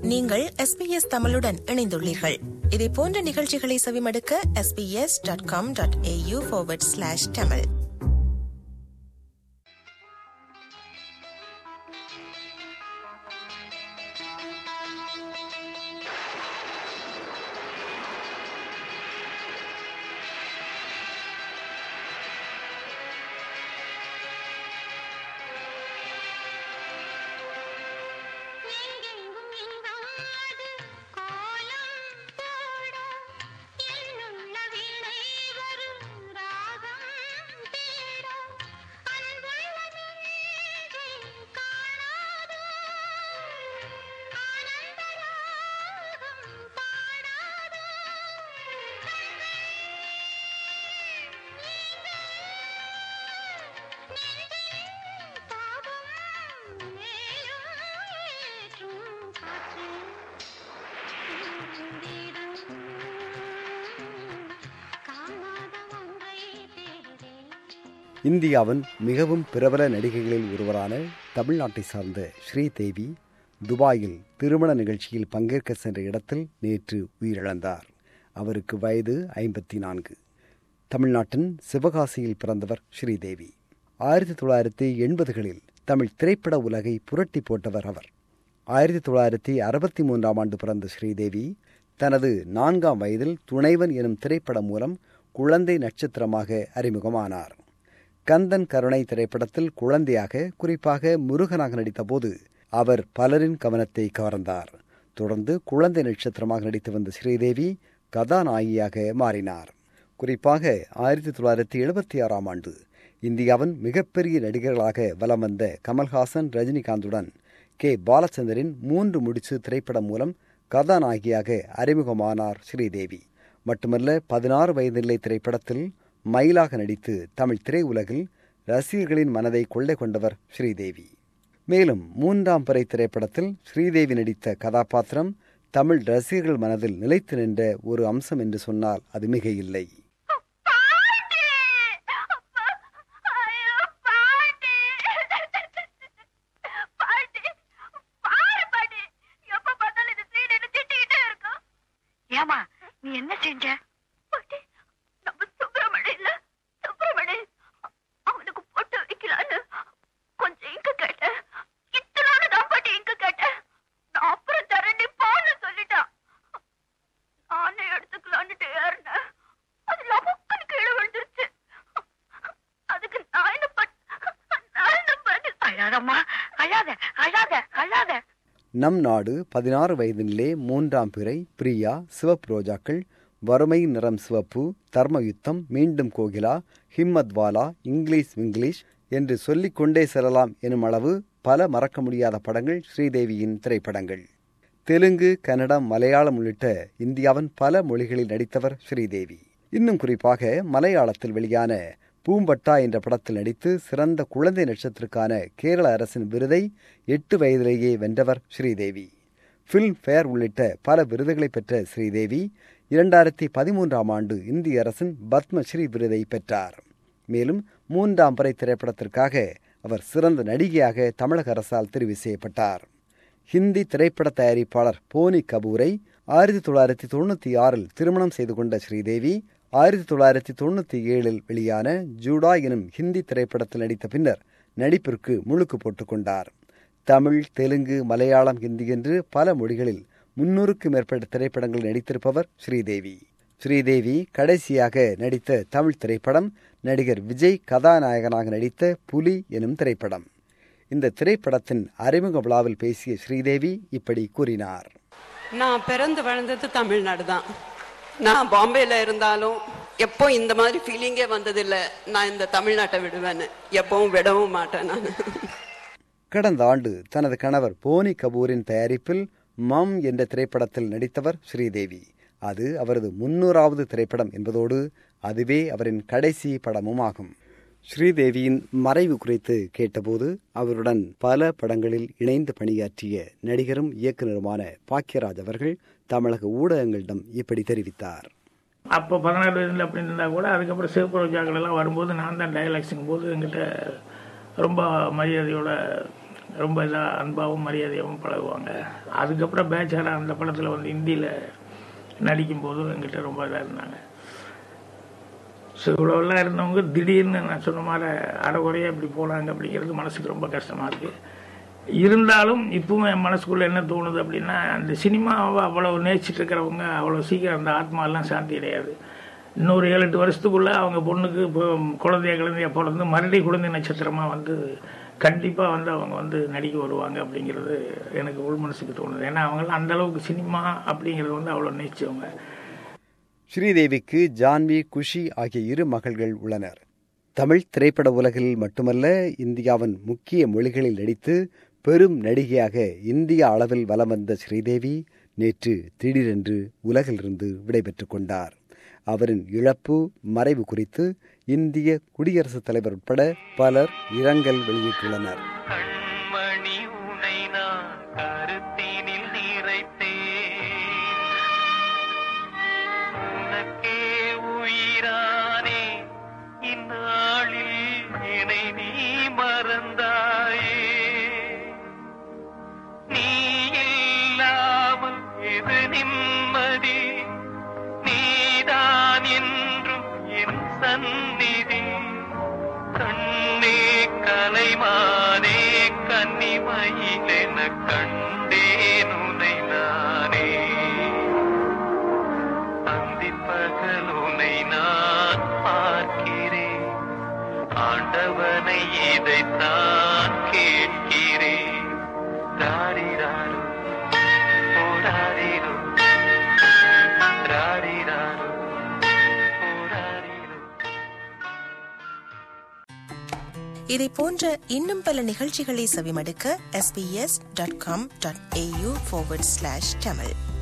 நீங்கள் எஸ்பிஎஸ் தமிழுடன் இணைந்துள்ளீர்கள் இதே போன்ற நிகழ்ச்சிகளை செவிமடுக்க SBS dot com dot AU slash Tamil எங்கெங்கும் எங்காது கோலம் போட என்னுள்ள வீணை வரும் ராகம் தேட அன்புள்ள நெஞ்சை காணாதோ ஆனந்த ராகம் பாடாதோ நெஞ்சின் தாபம் ஏற்றும் காற்று வீடும் காணாத ஒன்றை தேடுதே இந்தியாவின் மிகவும் பிரபல நடிகைகளில் ஒருவரான தமிழ்நாட்டை சார்ந்த ஸ்ரீதேவி துபாயில் திருமண நிகழ்ச்சியில் பங்கேற்க சென்ற இடத்தில் நேற்று உயிரிழந்தார் அவருக்கு வயது ஐம்பத்தி நான்கு தமிழ்நாட்டின் சிவகாசியில் பிறந்தவர் ஸ்ரீதேவி ஆயிரத்தி தொள்ளாயிரத்தி எண்பதுகளில் தமிழ் திரைப்பட உலகை புரட்டி போட்டவர் அவர் ஆயிரத்தி தொள்ளாயிரத்தி அறுபத்தி மூன்றாம் ஆண்டு பிறந்த ஸ்ரீதேவி தனது நான்காம் வயதில் துணைவன் எனும் திரைப்படம் மூலம் குழந்தை நட்சத்திரமாக அறிமுகமானார் கந்தன் கருணை திரைப்படத்தில் குழந்தையாக குறிப்பாக முருகனாக நடித்தபோது அவர் பலரின் கவனத்தை கவர்ந்தார் தொடர்ந்து குழந்தை நட்சத்திரமாக நடித்து வந்த ஸ்ரீதேவி கதாநாயகியாக மாறினார் குறிப்பாக ஆயிரத்தி தொள்ளாயிரத்தி எழுபத்தி ஆறாம் ஆண்டு இந்தியாவின் மிகப்பெரிய நடிகர்களாக வலம் வந்த கமல்ஹாசன் ரஜினிகாந்துடன் கே பாலச்சந்தரின் மூன்று முடிச்சு திரைப்படம் மூலம் கதாநாயகியாக அறிமுகமானார் ஸ்ரீதேவி மட்டுமல்ல பதினாறு வயதில்லை திரைப்படத்தில் மயிலாக நடித்து தமிழ் திரையுலகில் ரசிகர்களின் மனதை கொள்ளை கொண்டவர் ஸ்ரீதேவி மேலும் மூன்றாம் பிறை திரைப்படத்தில் ஸ்ரீதேவி நடித்த கதாபாத்திரம் தமிழ் ரசிகர்கள் மனதில் நிலைத்து நின்ற ஒரு அம்சம் என்று சொன்னால் அது மிக இல்லை பாட்டி அப்பா ஐயோ பாட்டி பாட்டி பாரு பாட்டி எப்ப பார்த்தாலும் இது சீடு திட்டிக்கிட்டே இருக்கும் ஏமா நீ என்ன செஞ்ச பாட்டி நம்ம சுப்பிரமணி இல்ல சுப்பிரமணி அவனுக்கு பொட்டு வைக்கலான்னு கொஞ்சம் இங்க கேட்டேன் இத்தனால தான் பாட்டி இங்க கேட்டேன் நான் அப்புறம் தரேன் நீ போன்னு சொல்லிட்டான் நானே எடுத்துக்கலான்னுட்டு ஏறினேன் அது லபக்குன்னு கீழே விழுந்துருச்சு அதுக்கு நான் என்ன பண்ண நான் என்ன பண்ண அழாதம்மா அழாத அழாத அழாத நம் நாடு பதினாறு வயதினிலே மூன்றாம் பிறை பிரியா சிவப்பு ரோஜாக்கள் வறுமை நிறம் சிவப்பு தர்மயுத்தம் மீண்டும் கோகிலா ஹிம்மத்வாலா இங்கிலீஷ் இங்கிலீஷ் என்று சொல்லிக் கொண்டே செல்லலாம் எனும் அளவு பல மறக்க முடியாத படங்கள் ஸ்ரீதேவியின் திரைப்படங்கள் தெலுங்கு கன்னடம் மலையாளம் உள்ளிட்ட இந்தியாவின் பல மொழிகளில் நடித்தவர் ஸ்ரீதேவி இன்னும் குறிப்பாக மலையாளத்தில் வெளியான பூம்பட்டா என்ற படத்தில் நடித்து சிறந்த குழந்தை நட்சத்திரக்கான கேரள அரசின் விருதை எட்டு வயதிலேயே வென்றவர் ஸ்ரீதேவி ஃபில்ம் ஃபேர் உள்ளிட்ட பல விருதுகளை பெற்ற ஸ்ரீதேவி இரண்டாயிரத்தி பதிமூன்றாம் ஆண்டு இந்திய அரசின் பத்மஸ்ரீ விருதை பெற்றார் மேலும் மூன்றாம் பிறை திரைப்படத்திற்காக அவர் சிறந்த நடிகையாக தமிழக அரசால் தெரிவு செய்யப்பட்டார் ஹிந்தி திரைப்பட தயாரிப்பாளர் போனி கபூரை ஆயிரத்தி தொள்ளாயிரத்தி தொண்ணூற்றி ஆறில் திருமணம் செய்து கொண்ட ஸ்ரீதேவி ஆயிரத்தி தொள்ளாயிரத்தி தொண்ணூற்றி ஏழில் வெளியான ஜூடா எனும் ஹிந்தி திரைப்படத்தில் நடித்த பின்னர் நடிப்பிற்கு முழுக்கு போட்டுக் கொண்டார் தமிழ் தெலுங்கு மலையாளம் ஹிந்தி என்று பல மொழிகளில் முன்னூறுக்கும் மேற்பட்ட திரைப்படங்களில் நடித்திருப்பவர் ஸ்ரீதேவி ஸ்ரீதேவி கடைசியாக நடித்த தமிழ் திரைப்படம் நடிகர் விஜய் கதாநாயகனாக நடித்த புலி எனும் திரைப்படம் இந்த திரைப்படத்தின் அறிமுக விழாவில் பேசிய ஸ்ரீதேவி இப்படி கூறினார் நான் பிறந்து வளர்ந்தது தமிழ்நாடு தான் நான் பாம்பேல இருந்தாலும் எப்போ இந்த மாதிரி ஃபீலிங்கே வந்ததில்ல நான் இந்த தமிழ்நாட்டை விடுவேன்னு எப்பவும் விடவும் மாட்டேன் நான் கடந்த ஆண்டு தனது கணவர் போனி கபூரின் தயாரிப்பில் மம் என்ற திரைப்படத்தில் நடித்தவர் ஸ்ரீதேவி அது அவரது முன்னூறாவது திரைப்படம் என்பதோடு அதுவே அவரின் கடைசி படமும் ஆகும் ஸ்ரீதேவியின் மறைவு குறித்து கேட்டபோது அவருடன் பல படங்களில் இணைந்து பணியாற்றிய நடிகரும் இயக்குனருமான பாக்கியராஜ் அவர்கள் தமிழக ஊடகங்களிடம் இப்படி தெரிவித்தார் அப்போ பதினாறு வயதில் அப்படின்னு இருந்தால் கூட அதுக்கப்புறம் சிவப்பு ரோஜாக்கள் எல்லாம் வரும்போது நான் தான் டைலாக்ஸுங்கும் போது என்கிட்ட ரொம்ப மரியாதையோட ரொம்ப இதாக அன்பாகவும் மரியாதையாகவும் பழகுவாங்க அதுக்கப்புறம் பேச்சரா அந்த படத்தில் வந்து ஹிந்தியில் நடிக்கும்போதும் என்கிட்ட ரொம்ப இதாக இருந்தாங்க ஸோ இவ்வளோலாம் இருந்தவங்க திடீர்னு நான் சொன்ன மாதிரி அறகுறையாக இப்படி போனாங்க அப்படிங்கிறது மனசுக்கு ரொம்ப கஷ்டமாக இருக்குது இருந்தாலும் இப்பவும் என் மனசுக்குள்ளே என்ன தோணுது அப்படின்னா அந்த சினிமாவை அவ்வளோ நேசிட்டு இருக்கிறவங்க அவ்வளோ சீக்கிரம் அந்த ஆத்மாலாம் சாந்தி அடையாது இன்னொரு ஏழு எட்டு வருஷத்துக்குள்ளே அவங்க பொண்ணுக்கு இப்போ குழந்தைய குழந்தைய பிறந்து மறுபடியும் குழந்தை நட்சத்திரமாக வந்து கண்டிப்பாக வந்து அவங்க வந்து நடிக்க வருவாங்க அப்படிங்கிறது எனக்கு உள் மனசுக்கு தோணுது ஏன்னா அவங்களாம் அந்த அளவுக்கு சினிமா அப்படிங்கிறது வந்து அவ்வளோ நேசிச்சவங்க ஸ்ரீதேவிக்கு ஜான்வி குஷி ஆகிய இரு மகள்கள் உள்ளனர் தமிழ் திரைப்பட உலகில் மட்டுமல்ல இந்தியாவின் முக்கிய மொழிகளில் நடித்து பெரும் நடிகையாக இந்திய அளவில் வலம் வந்த ஸ்ரீதேவி நேற்று திடீரென்று உலகிலிருந்து விடைபெற்றுக் கொண்டார் அவரின் இழப்பு மறைவு குறித்து இந்திய குடியரசுத் தலைவர் உட்பட பலர் இரங்கல் வெளியிட்டுள்ளனர் கண்மணி உனை நான் கருத்தினில் நிறைத்தேன் உனக்கே உயிரானே இந்நாளில் என்னை நீ மறந்தாயே நீ இல்லாமல் எது நிம்மதி நீதான் என்றும் என் சந்நிதி கண்ணே கலைமானே கன்னிமயிலென கண்டேன் உனை நானே அந்திப்பகல் உனை நான் பார்க்கிறேன் ஆண்டவனை இதைத்தான் கேட்கிறேன் ராரிராரு போராரிரோ ராரிராரு போராரிரோ இதை போன்ற இன்னும் பல நிகழ்ச்சிகளை செவிமடுக்க sbs.com.au forward slash tamil